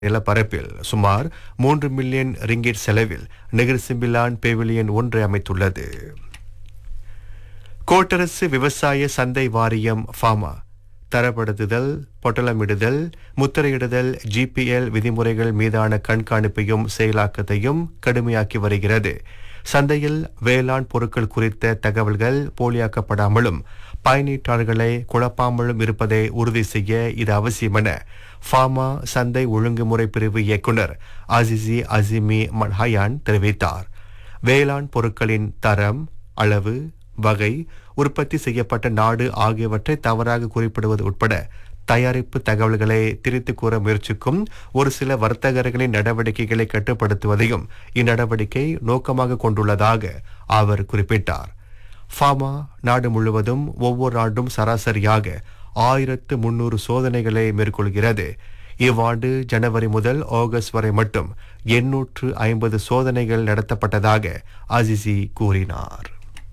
நிலப்பரப்பில் சுமார் மூன்று மில்லியன் ரிங்கிட் செலவில் நெகிர் சிம்பிலான் பெவிலியன் ஒன்றை அமைத்துள்ளது கோட்டரசு விவசாய சந்தை வாரியம் ஃபாமா தரப்படுத்துதல் பொட்டலமிடுதல் முத்திரையிடுதல் ஜிபிஎல் விதிமுறைகள் மீதான கண்காணிப்பையும் செயலாக்கத்தையும் கடுமையாக்கி வருகிறது சந்தையில் வேளாண் பொருட்கள் குறித்த தகவல்கள் போலியாக்கப்படாமலும் பயனீட்டாளர்களை குழப்பாமலும் இருப்பதை உறுதி செய்ய இது அவசியம் என ஃபார்மா சந்தை ஒழுங்குமுறை பிரிவு இயக்குனர் அசிசி அசிமி மல்ஹயான் தெரிவித்தார் வேளாண் பொருட்களின் தரம் அளவு வகை உற்பத்தி செய்யப்பட்ட நாடு ஆகியவற்றை தவறாக குறிப்பிடுவது உட்பட தயாரிப்பு தகவல்களை திரித்து கூற முயற்சிக்கும் ஒரு சில வர்த்தகர்களின் நடவடிக்கைகளை கட்டுப்படுத்துவதையும் இந்நடவடிக்கை நோக்கமாக கொண்டுள்ளதாக அவர் குறிப்பிட்டார் ஃபார்மா நாடு முழுவதும் ஒவ்வொரு ஆண்டும் சராசரியாக ஆயிரத்து முன்னூறு சோதனைகளை மேற்கொள்கிறது இவ்வாண்டு ஜனவரி முதல் ஆகஸ்ட் வரை மட்டும் எண்ணூற்று ஐம்பது சோதனைகள் நடத்தப்பட்டதாக அசிசி கூறினார்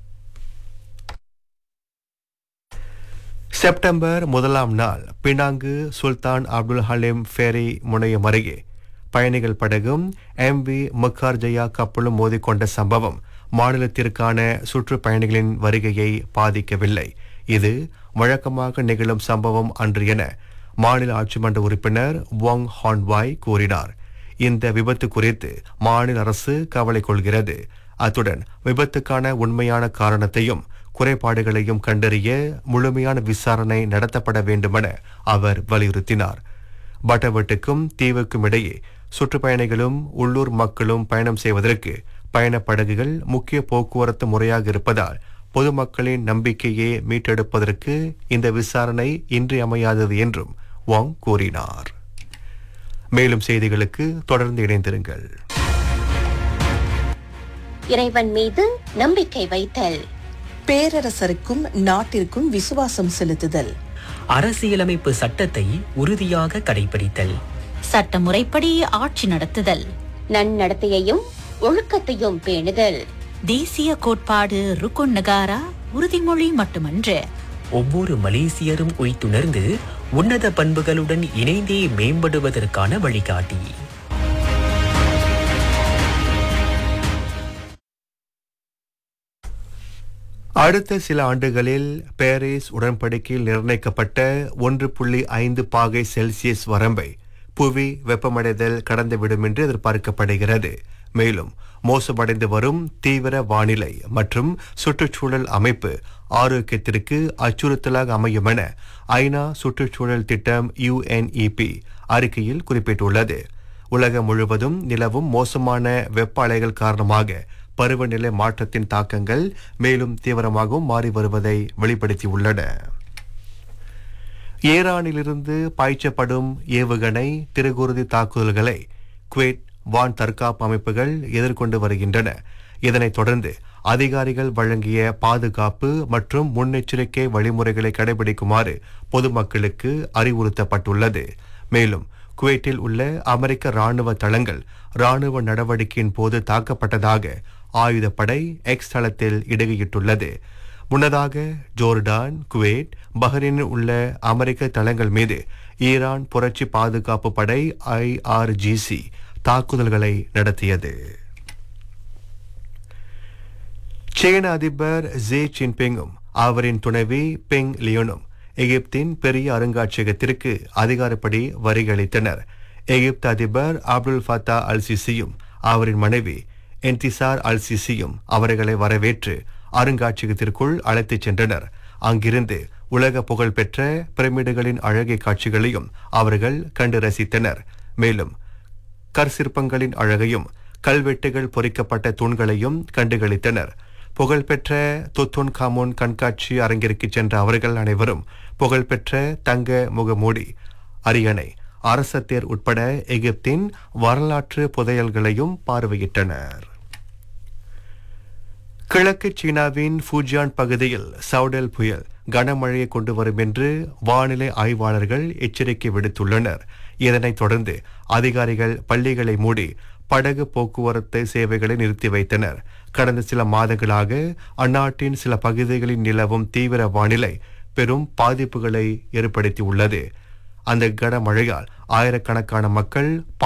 செப்டம்பர் முதலாம் நாள் Penang Sultan Abdul Halim ferry முனையம் அருகே பயணிகள் படகும் எம் வி முக்கார்ஜயா கப்பலும் மோதிக்கொண்ட சம்பவம் மாநிலத்திற்கான சுற்றுப்பயணிகளின் வருகையை பாதிக்கவில்லை இது வழக்கமாக நிகழும் சம்பவம் அன்று என மாநில ஆட்சிமன்ற உறுப்பினர் வாங் ஹான்வாய் கூறினார் இந்த விபத்து குறித்து மாநில அரசு கவலை கொள்கிறது அத்துடன் விபத்துக்கான உண்மையான காரணத்தையும் குறைபாடுகளையும் கண்டறிய முழுமையான விசாரணை நடத்தப்பட வேண்டுமென அவர் வலியுறுத்தினார் பட்டவட்டுக்கும் தீவுக்கும் இடையே சுற்றுப்பயணிகளும் உள்ளூர் மக்களும் பயணம் செய்வதற்கு பயணப் படகுகள் முக்கிய போக்குவரத்து முறையாக இருப்பதால் பொதுமக்களின் நம்பிக்கையை மீட்டெடுப்பதற்கு இந்த விசாரணை இன்றியமையாதது என்றும் வாங் கூறினார் மேலும் செய்திகளுக்கு தொடர்ந்து இணைந்திருங்கள் இறைவன் மீது நம்பிக்கை வைத்தல் பேரரசருக்கும் நாட்டிற்கும் விசுவாசம் செலுத்துதல் அரசியலமைப்பு சட்டத்தை உறுதியாக கடைபிடித்தல் சட்டமுறைப்படி ஆட்சி நடத்துதல் நன்னடத்தையையும் ஒழுக்கத்தையும் பேணுதல் தேசிய கோட்பாடு ருக்குன் நகாரா உறுதிமொழி மட்டுமன்று ஒவ்வொரு மலேசியரும் உய்த்துணர்ந்து உன்னத பண்புகளுடன் இணைந்தே மேம்படுவதற்கான வழிகாட்டி அடுத்த சில ஆண்டுகளில் பாரிஸ் உடன்படிக்கையில் நிர்ணயிக்கப்பட்ட ஒன்று புள்ளி ஐந்து பாகை செல்சியஸ் வரம்பை புவி வெப்பமடைதல் கடந்துவிடும் என்று எதிர்பார்க்கப்படுகிறது மேலும் மோசமடைந்து வரும் தீவிர வானிலை மற்றும் சுற்றுச்சூழல் அமைப்பு ஆரோக்கியத்திற்கு அச்சுறுத்தலாக அமையும் என ஐநா சுற்றுச்சூழல் திட்டம் யுஎன்இபி அறிக்கையில் குறிப்பிட்டுள்ளது உலகம் முழுவதும் நிலவும் மோசமான வெப்ப அலைகள் காரணமாக பருவநிலை மாற்றத்தின் தாக்கங்கள் மேலும் தீவிரமாகவும் மாறி வருவதை வெளிப்படுத்தியுள்ளன ஈரானிலிருந்து பாய்ச்சப்படும் ஏவுகணை திருகுருதி தாக்குதல்களை குவேட் வான் தற்காப்பு அமைப்புகள் எதிர்கொண்டு வருகின்றன இதனைத் தொடர்ந்து அதிகாரிகள் வழங்கிய பாதுகாப்பு மற்றும் முன்னெச்சரிக்கை வழிமுறைகளை கடைபிடிக்குமாறு பொதுமக்களுக்கு அறிவுறுத்தப்பட்டுள்ளது மேலும் குவைட்டில் உள்ள அமெரிக்க ராணுவ தளங்கள் ராணுவ நடவடிக்கையின் போது தாக்கப்பட்டதாக ஆயுதப்படை எக்ஸ் தளத்தில் இடுகையிட்டுள்ளது முன்னதாக ஜோர்டான் குவேட் பஹ்ரைனில் உள்ள அமெரிக்க தளங்கள் மீது ஈரான் புரட்சி பாதுகாப்பு படை ஐஆர்ஜிசி தாக்குதல்களை நடத்தியது சீன அதிபர் ஜே ஜின்பிங்கும் அவரின் துணைவி பெங் லியோனும் எகிப்தின் பெரிய அருங்காட்சியகத்திற்கு அதிகாரப்படி வரிகளித்தனர் எகிப்து அதிபர் அப்துல் ஃபத்தா அல் சிசியும் அவரின் மனைவி என்டிசார் அல் சிசியும் அவர்களை வரவேற்று அருங்காட்சியகத்திற்குள் அழைத்துச் சென்றனர் அங்கிருந்து உலக புகழ்பெற்ற பிரமிடுகளின் அழகிய காட்சிகளையும் அவர்கள் கண்டு ரசித்தனர் மேலும் கற்சிற்பங்களின் அழகையும் கல்வெட்டுகள் பொறிக்கப்பட்ட தூண்களையும் கண்டுகளித்தனர் புகழ்பெற்ற துத்துன் காமோன் கண்காட்சி அரங்கிற்கு சென்ற அவர்கள் அனைவரும் புகழ்பெற்ற தங்க முகமூடி அரியணை அரசத்தேர் உட்பட எகிப்தின் வரலாற்று புதையல்களையும் பார்வையிட்டனர் கிழக்கு சீனாவின் ஃபூஜியான் பகுதியில் சவுடல் புயல் கனமழையை கொண்டு வரும் என்று வானிலை ஆய்வாளர்கள் எச்சரிக்கை விடுத்துள்ளனர் இதனைத் தொடர்ந்து அதிகாரிகள் பள்ளிகளை மூடி படகு போக்குவரத்து சேவைகளை நிறுத்தி வைத்தனர் கடந்த சில மாதங்களாக அந்நாட்டின் சில பகுதிகளில் நிலவும் தீவிர வானிலை பெரும் பாதிப்புகளை ஏற்படுத்தியுள்ளது அந்த கனமழையால் ஆயிரக்கணக்கான மக்கள்